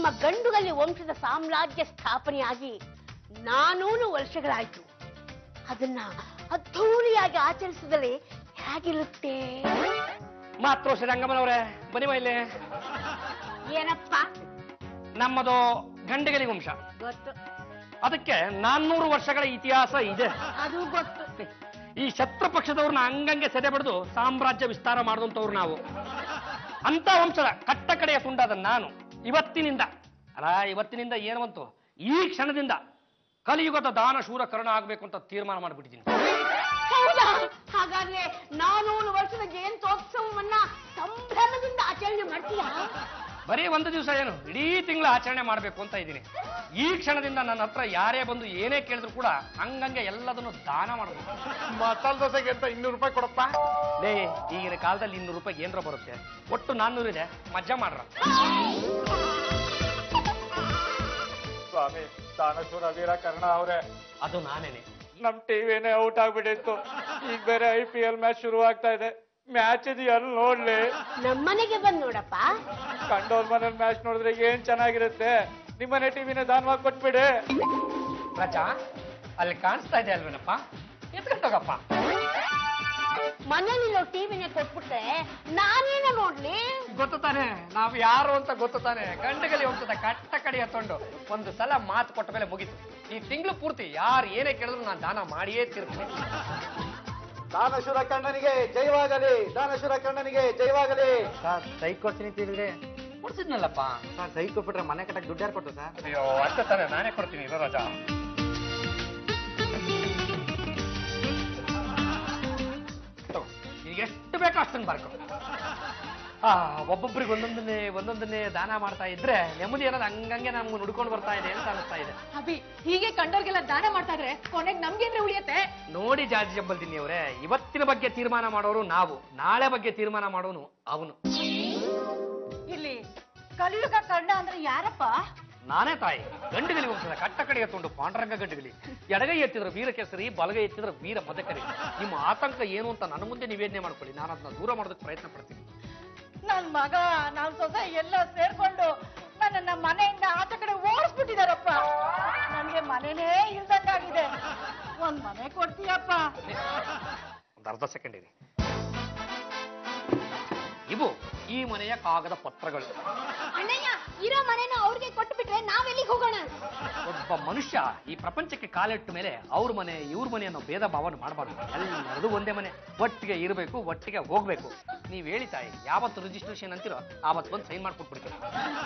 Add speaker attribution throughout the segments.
Speaker 1: ನಮ್ಮ ಗಂಡುಗಲ್ಲಿ ವಂಶದ ಸಾಮ್ರಾಜ್ಯ ಸ್ಥಾಪನೆಯಾಗಿ ನಾನೂರು ವರ್ಷಗಳಾಯ್ತು ಅದನ್ನ ಅದ್ಧೂರಿಯಾಗಿ ಆಚರಿಸಿದರೆ ಹೇಗಿರುತ್ತೆ
Speaker 2: ಮಾತೃ ಶ್ರೀರಂಗಮ್ಮನವ್ರೆ ಬನ್ನಿ ಇಲ್ಲಿ
Speaker 1: ಏನಪ್ಪ
Speaker 2: ನಮ್ಮದು ಗಂಡಗಲಿ ವಂಶ
Speaker 1: ಗೊತ್ತು
Speaker 2: ಅದಕ್ಕೆ ನಾನ್ನೂರು ವರ್ಷಗಳ ಇತಿಹಾಸ ಇದೆ
Speaker 1: ಅದು ಗೊತ್ತು
Speaker 2: ಈ ಶತ್ರು ಪಕ್ಷದವ್ರನ್ನ ಹಂಗಂಗೆ ಸೆದೆ ಬಡಿದು ಸಾಮ್ರಾಜ್ಯ ವಿಸ್ತಾರ ಮಾಡಿದಂಥವ್ರು ನಾವು ಅಂತ ವಂಶದ ಕಟ್ಟ ಕಡೆಯ ತುಂಡಾದ ನಾನು ಇವತ್ತಿನಿಂದ ಅಲ್ಲ ಇವತ್ತಿನಿಂದ ಏನು ಬಂತು ಈ ಕ್ಷಣದಿಂದ ಕಲಿಯುಗದ ದಾನ ಶೂರ ಕರ್ಣ ಆಗ್ಬೇಕು ಅಂತ ತೀರ್ಮಾನ ಮಾಡಿಬಿಟ್ಟಿದ್ದೀನಿ
Speaker 1: ಹೌದಾ ಹಾಗಾದ್ರೆ ನಾನೂರು ವರ್ಷದ ಜಯಂತ್ಯೋತ್ಸವವನ್ನ ಸಂಭ್ರಮದಿಂದ ಆಚರಣೆ ಮಾಡ್ತೀಯಾ
Speaker 2: ಬರೀ ಒಂದು ದಿವಸ ಏನು ಇಡೀ ತಿಂಗಳ ಆಚರಣೆ ಮಾಡಬೇಕು ಅಂತ ಇದ್ದೀನಿ ಈ ಕ್ಷಣದಿಂದ ನನ್ನ ಹತ್ರ ಯಾರೇ ಬಂದು ಏನೇ ಕೇಳಿದ್ರು ಕೂಡ ಹಂಗಂಗೆ ಎಲ್ಲದನ್ನು ದಾನ ಮಾಡಬೇಕು
Speaker 3: ಮಸಾಲೆ ದೋಸೆಗೆ ಅಂತ ಇನ್ನೂರು ರೂಪಾಯಿ ಕೊಡಪ್ಪ
Speaker 2: ಲೇ ಈಗಿನ ಕಾಲದಲ್ಲಿ ಇನ್ನೂರು ರೂಪಾಯಿ ಏನರ ಬರುತ್ತೆ ಒಟ್ಟು ನಾನ್ನೂರು ಇದೆ ಮಜ್ಜಾ ಮಾಡ್ರ
Speaker 3: ಸ್ವಾಮಿ ದಾನಶೂರ ವೀರ ಕರ್ಣ ಅವ್ರೆ
Speaker 2: ಅದು ನಾನೇನೆ
Speaker 3: ನಮ್ ಟಿವಿನೇ ಔಟ್ ಆಗ್ಬಿಟ್ಟಿತ್ತು ಈಗ ಬೇರೆ ಐ ಪಿ ಎಲ್ ಮ್ಯಾಚ್ ಶುರು ಆಗ್ತಾ ಇದೆ ಮ್ಯಾಚ್ ಇದು ಎಲ್ಲಿ ನೋಡ್ಲಿ
Speaker 1: ನಮ್ಮನೆಗೆ ಬಂದ್ ನೋಡಪ್ಪ
Speaker 3: ಕಂಡೋರ್ ಮನೇಲಿ ಮ್ಯಾಚ್ ನೋಡಿದ್ರೆ ಏನ್ ಚೆನ್ನಾಗಿರುತ್ತೆ ನಿಮ್ಮನೆ ಟಿವಿನ ದಾನವಾಗಿ ಕೊಟ್ಬಿಡಿ
Speaker 2: ರಜಾ ಅಲ್ಲಿ ಕಾಣಿಸ್ತಾ ಇದೆ ಅಲ್ವೇನಪ್ಪ ಎತ್ಕೊಂಡೋಗಪ್ಪ
Speaker 1: ಮನೇಲಿರೋ ಟಿವಿನೇ ಕೊಟ್ಬಿಟ್ರೆ ನಾನೇನ ನೋಡ್ಲಿ
Speaker 2: ಗೊತ್ತು ತಾನೆ ನಾವು ಯಾರು ಅಂತ ಗೊತ್ತು ತಾನೆ ಗಂಡಗಲಿ ಹೋಗ್ತದ ಕಟ್ಟ ಕಡೆ ಎತ್ತೊಂಡು ಒಂದು ಸಲ ಮಾತು ಕೊಟ್ಟ ಮೇಲೆ ಮುಗೀತು ಈ ತಿಂಗಳು ಪೂರ್ತಿ ಯಾರು ಏನೇ ಕೇಳಿದ್ರು ನಾನು ದಾನ ಮಾಡಿಯೇ ತೀರ್ತೀನಿ
Speaker 4: ದಾನಶೂರ ಕಣ್ಣನಿಗೆ ಜಯವಾಗಲಿ ದಾನಶೂರ ಕಣ್ಣನಿಗೆ ಜಯವಾಗಲಿ
Speaker 5: ಸರ್ ಸೈ ಕೊಡ್ತೀನಿ ತಿಳಿದ್ರೆ
Speaker 2: ಕೊಡ್ಸಿದ್ನಲ್ಲಪ್ಪ
Speaker 5: ಸರ್ ಸೈ ಕೊಟ್ಬಿಟ್ರೆ ಮನೆ ಕಟ್ಟಕ್ಕೆ ದುಡ್ಡು ಯಾರು ಕೊಟ್ಟು ಸರ್
Speaker 2: ಅಯ್ಯೋ ಅಷ್ಟೇ ತಾನೆ ನಾನೇ ಕೊಡ್ತೀನಿ ಇರೋ ರಜಾ ತಗೋ, ಈಗ ಎಷ್ಟು ಬೇಕೋ ಅಷ್ಟನ್ನು ಬರ್ಕೊ ಆ ಒಬ್ಬೊಬ್ರಿಗೆ ಒಂದೊಂದನ್ನೇ ಒಂದೊಂದನ್ನೇ ದಾನ ಮಾಡ್ತಾ ಇದ್ರೆ ನೆಮ್ಮದಿ ಅನ್ನೋದು ಹಂಗಂಗೆ ನಮ್ಗೆ ನುಡ್ಕೊಂಡು ಬರ್ತಾ ಇದೆ ಅಂತ ಅನಿಸ್ತಾ ಇದೆ
Speaker 6: ಅಭಿ ಹೀಗೆ ಕಂಡೋರ್ಗೆಲ್ಲ ದಾನ ಮಾಡ್ತಾ ಇದ್ರೆ ಕೊನೆಗೆ ನಮ್ಗೇನ್ರೆ ಉಳಿಯತ್ತೆ
Speaker 2: ನೋಡಿ ಜಾಜಿ ಜಂಬಲ್ದಿನಿ ಅವರೇ ಇವತ್ತಿನ ಬಗ್ಗೆ ತೀರ್ಮಾನ ಮಾಡೋರು ನಾವು ನಾಳೆ ಬಗ್ಗೆ ತೀರ್ಮಾನ ಮಾಡೋನು ಅವನು
Speaker 6: ಇಲ್ಲಿ ಕಲಿಯುಗ ಕರ್ಣ ಅಂದ್ರೆ ಯಾರಪ್ಪ
Speaker 2: ನಾನೇ ತಾಯಿ ಗಂಡುಗಲಿ ವಂಶದ ಕಟ್ಟ ಕಡೆ ಎತ್ತುಕೊಂಡು ಪಾಂಡರಂಗ ಗಂಡುಗಲಿ ಎಡಗೈ ಎತ್ತಿದ್ರೆ ವೀರ ಕೇಸರಿ ಬಲಗೈ ಎತ್ತಿದ್ರೆ ವೀರ ಮದಕರಿ ನಿಮ್ಮ ಆತಂಕ ಏನು ಅಂತ ನನ್ನ ಮುಂದೆ ನಿವೇದನೆ ಮಾಡ್ಕೊಳ್ಳಿ ನಾನು ಅದನ್ನ ದೂರ ಮಾಡೋದಕ್ಕೆ ಪ್ರಯತ್ನ ಪಡ್ತೀನಿ
Speaker 6: ನನ್ ಮಗ ನನ್ ಸೊಸೆ ಎಲ್ಲ ಸೇರ್ಕೊಂಡು ನನ್ನನ್ನ ಮನೆಯಿಂದ ಆಚೆ ಕಡೆ ಓಡಿಸ್ಬಿಟ್ಟಿದಾರಪ್ಪ ನನ್ಗೆ ಮನೆನೇ ಇಲ್ದಂಗಾಗಿದೆ ಒಂದ್ ಮನೆ ಕೊಡ್ತೀಯಪ್ಪ
Speaker 2: ಒಂದು ಅರ್ಧ ಸೆಕೆಂಡ್ ಇದೆ ಇವು ಈ ಮನೆಯ ಕಾಗದ ಪತ್ರಗಳು
Speaker 1: ಅಣ್ಣಯ್ಯ ಇರೋ ಮನೇನ ಅವ್ರಿಗೆ ಕೊಟ್ಟು ಬಿಟ್ರೆ ನಾವೆಲ್ಲಿಗೆ ಹೋಗೋಣ
Speaker 2: ಒಬ್ಬ ಮನುಷ್ಯ ಈ ಪ್ರಪಂಚಕ್ಕೆ ಕಾಲಿಟ್ಟ ಮೇಲೆ ಅವ್ರ ಮನೆ ಇವ್ರ ಮನೆ ಅನ್ನೋ ಭೇದ ಭಾವನೆ ಮಾಡಬಾರ್ದು ಎಲ್ಲರದು ಒಂದೇ ಮನೆ ಒಟ್ಟಿಗೆ ಇರಬೇಕು ಒಟ್ಟಿಗೆ ಹೋಗ್ಬೇಕು ನೀವ್ ಹೇಳಿ ತಾಯಿ ಯಾವತ್ತು ರಿಜಿಸ್ಟ್ರೇಷನ್ ಅಂತಿರೋ ಆವತ್ತು ಬಂದು ಸೈನ್ ಮಾಡ್ಕೊಟ್ಬಿಡ್ತೀನಿ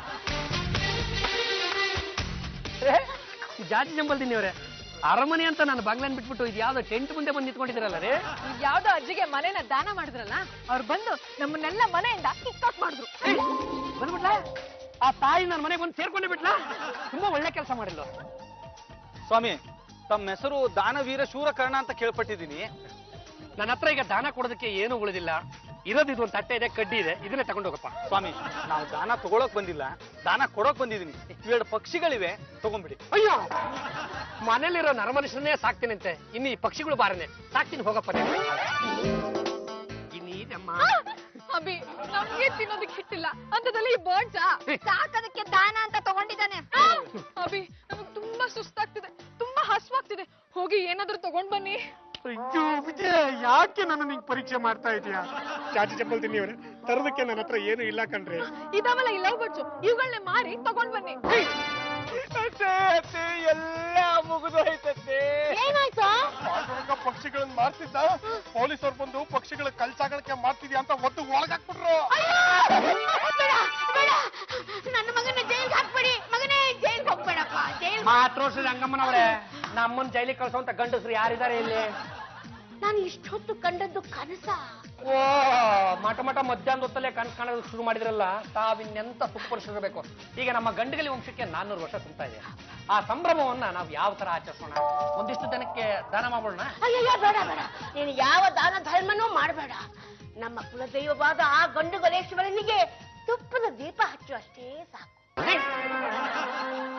Speaker 2: ಏ, ಈ ಜಾತಿ ಜಂಬಲ್ದಿನಿ ಅವರೇ ಅರಮನೆ ಅಂತ ನಾನು ಬಂಗ್ಲಾನ್ ಬಿಟ್ಬಿಟ್ಟು ಇದು ಯಾವ್ದೋ ಟೆಂಟ್ ಮುಂದೆ ಬಂದು ನಿಂತ್ಕೊಂಡಿದ್ದೀರಲ್ಲ ರೀ
Speaker 6: ಯಾವ್ದೋ ಅಜ್ಜಿಗೆ ಮನೆನ ದಾನ ಮಾಡಿದ್ರಲ್ಲ ಅವ್ರು ಬಂದು ನಮ್ಮನ್ನೆಲ್ಲ ಮನೆಯಿಂದ ಕಿಕ್ಔಟ್ ಮಾಡಿದ್ರು
Speaker 2: ಬಂದ್ಬಿಟ್ಲಾ ಆ ತಾಯಿ ನನ್ನ ಮನೆಗೆ ಬಂದು ಸೇರ್ಕೊಂಡೇ ಬಿಟ್ಲಾ ತುಂಬಾ ಒಳ್ಳೆ ಕೆಲಸ ಮಾಡಿಲ್ಲ
Speaker 4: ಸ್ವಾಮಿ ತಮ್ಮ ಹೆಸರು ದಾನವೀರ ಶೂರ ಕರ್ಣ ಅಂತ ಕೇಳ್ಪಟ್ಟಿದ್ದೀನಿ
Speaker 2: ನನ್ನ ಹತ್ರ ಈಗ ದಾನ ಕೊಡೋದಕ್ಕೆ ಏನು ಉಳಿದಿಲ್ಲ ಇರೋದು ಇದು ಒಂದು ತಟ್ಟೆ ಇದೆ ಕಡ್ಡಿ ಇದೆ ಇದನ್ನೇ ತಗೊಂಡೋಗಪ್ಪ
Speaker 4: ಸ್ವಾಮಿ ನಾವು ದಾನ ತಗೊಳಕ್ ಬಂದಿಲ್ಲ ದಾನ ಕೊಡೋಕ್ ಬಂದಿದ್ದೀನಿ ಇವೆರಡು ಪಕ್ಷಿಗಳಿವೆ ತಗೊಂಬಿಡಿ
Speaker 2: ಅಯ್ಯೋ ಮನೇಲಿರೋ ನರಮನುಷ್ಯನೇ ಸಾಕ್ತೀನಂತೆ ಇನ್ನು ಈ ಪಕ್ಷಿಗಳು ಬಾರನೆ ಸಾಕ್ತೀನಿ ಹೋಗಪ್ಪ ನೀನು. ಇನ್ನೀನಮ್ಮ
Speaker 6: ಅಭಿ ನಮ್ಗೆ ತಿನ್ನೋದಕ್ಕೆ ಹಿಟ್ಟಿಲ್ಲ ಅಂತದಲ್ಲಿ ಈ ಬರ್ಡ್ಸಾ ಸಾಕೋದಕ್ಕೆ ದಾನ ಅಂತ ತಗೊಂಡಿದ್ದಾನೆ ಅಭಿ ನಮಗ್ ತುಂಬಾ ಸುಸ್ತಾಗ್ತಿದೆ ತುಂಬಾ ಹಸ್ವಾಗ್ತಿದೆ ಹೋಗಿ ಏನಾದ್ರೂ ತಗೊಂಡ್ ಬನ್ನಿ
Speaker 3: ಅಯ್ಯೋ ವಿಜಯ ಯಾಕೆ ನನ್ನ ನಿಂಗೆ ಪರೀಕ್ಷೆ ಮಾಡ್ತಾ ಇದೀಯಾ ಚಾಚಿ ಚಪ್ಪಲ್ತೀನಿ ಅವರೇ ತರೋದಕ್ಕೆ ನನ್ನ ಹತ್ರ ಏನು ಇಲ್ಲ ಕಣ್ರಿ
Speaker 6: ಇದಾವಲ್ಲ ಈ ಲವ್ ಬರ್ಡ್ಸು ಇವುಗಳನ್ನೇ ಮಾರಿ ತಗೊಂಡ್ ಬನ್ನಿ
Speaker 3: ಎಲ್ಲ ಮುಗಿದೋಯ್ತತ್ತೆ
Speaker 1: ಏನಾಯ್ತು
Speaker 3: ಪಾಂಡುರಂಗ ಪಕ್ಷಿಗಳನ್ನ ಮಾರ್ತಿದ್ದ ಪೊಲೀಸರು ಬಂದು ಪಕ್ಷಿಗಳ ಕಲ್ಸಾಗಳಕ್ಕೆ ಮಾಡ್ತಿದ್ಯಾ ಅಂತ ಒತ್ತು ಒಳಗಾಕ್ಬಿಟ್ರು
Speaker 1: ಬೇಡ ಬೇಡ ನನ್ನ ಮಗನ ಜೈಲ್ಗೆ ಹಾಕ್ಬೇಡಿ ಮಗನೇ ಜೈಲ್ಗೆ ಹೋಗ್ಬೇಡಪ್ಪ ಜೈಲ್
Speaker 2: ಮಾತೃಶ್ರೀ ರಂಗಮ್ಮನವರೇ ನಮ್ಮನ್ನ ಜೈಲಿಗೆ ಕಳ್ಸೋಂತ ಗಂಡಸ್ರು ಯಾರಿದ್ದಾರೆ ಇಲ್ಲಿ
Speaker 1: ನಾನು ಇಷ್ಟೊತ್ತು ಕಂಡದ್ದು ಕನಸ
Speaker 2: ಓ ಮಠ ಮಠ ಮಧ್ಯಾಹ್ನ ಹೊತ್ತಲ್ಲೇ ಕಣ್ ಕಾಣೋದು ಶುರು ಮಾಡಿದ್ರಲ್ಲ ತಾವಿನ್ನೆಂತ ಸುಖಪಡಿಸಿರ್ಬೇಕು ಈಗ ನಮ್ಮ ಗಂಡಗಲಿ ವಂಶಕ್ಕೆ ನಾನ್ನೂರು ವರ್ಷ ತುಂಬ್ತಾ ಇದೆ ಆ ಸಂಭ್ರಮವನ್ನ ನಾವು ಯಾವ ತರ ಆಚರಿಸೋಣ ಒಂದಿಷ್ಟು ಜನಕ್ಕೆ ದಾನ ಮಾಡೋಣ
Speaker 1: ಅಯ್ಯಯ್ಯೋ ಬೇಡ ಬೇಡ ನೀನು ಯಾವ ದಾನ ಧರ್ಮನೂ ಮಾಡಬೇಡ ನಮ್ಮ ಕುಲದೈವವಾದ ಆ ಗಂಡು ಗಣೇಶ್ವರನಿಗೆ ತುಪ್ಪದ ದೀಪ ಹಚ್ಚು ಅಷ್ಟೇ ಸಾಕು